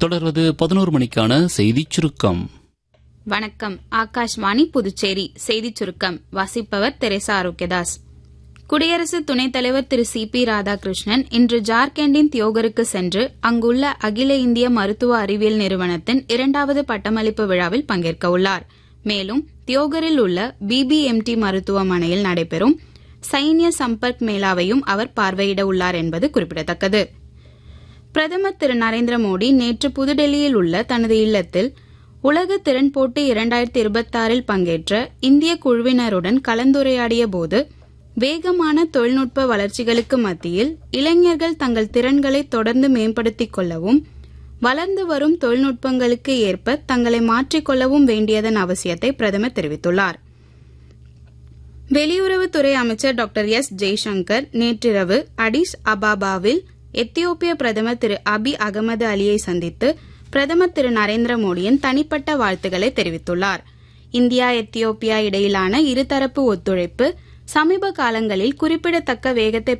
தொடர்வது பதினோரு மணிக்கான செய்திச் சுருக்கம் வணக்கம் ஆகாஷ்வாணி புதுச்சேரி செய்திச் சுருக்கம் வாசிப்பவர் தெரேசா ஆரோக்கியதாஸ் குடியரசு துணைத் தலைவர் திரு சி பி ராதாகிருஷ்ணன் இன்று ஜார்க்கண்டின் தியோகருக்கு சென்று அங்குள்ள அகில இந்திய மருத்துவ அறிவியல் நிறுவனத்தின் இரண்டாவது பட்டமளிப்பு விழாவில் பங்கேற்க உள்ளார் மேலும் தியோகரில் உள்ள பிபிஎம்டி மருத்துவமனையில் நடைபெறும் சைன்ய சம்பர்க் மேளாவையும் அவர் பார்வையிட உள்ளார் என்பது குறிப்பிடத்தக்கது பிரதமர் திரு நரேந்திர மோடி நேற்று புதுடெல்லியில் உள்ள தனது இல்லத்தில் உலக திறன் போட்டி இரண்டாயிரத்தி இருபத்தாறில் பங்கேற்ற இந்திய குழுவினருடன் கலந்துரையாடிய போது வேகமான தொழில்நுட்ப வளர்ச்சிகளுக்கு மத்தியில் இளைஞர்கள் தங்கள் திறன்களை தொடர்ந்து மேம்படுத்திக் கொள்ளவும் வளர்ந்து வரும் தொழில்நுட்பங்களுக்கு ஏற்ப தங்களை மாற்றிக்கொள்ளவும் வேண்டியதன் அவசியத்தை பிரதமர் தெரிவித்துள்ளார் வெளியுறவுத்துறை அமைச்சர் டாக்டர் எஸ் ஜெய்சங்கர் நேற்றிரவு அடிஸ் அபாபாவில் எத்தியோப்பிய பிரதமர் திரு அபி அகமது அலியை சந்தித்து பிரதமர் திரு நரேந்திர மோடியின் தனிப்பட்ட வாழ்த்துக்களை தெரிவித்துள்ளார் இந்தியா எத்தியோப்பியா இடையிலான இருதரப்பு ஒத்துழைப்பு சமீப காலங்களில் குறிப்பிடத்தக்க வேகத்தை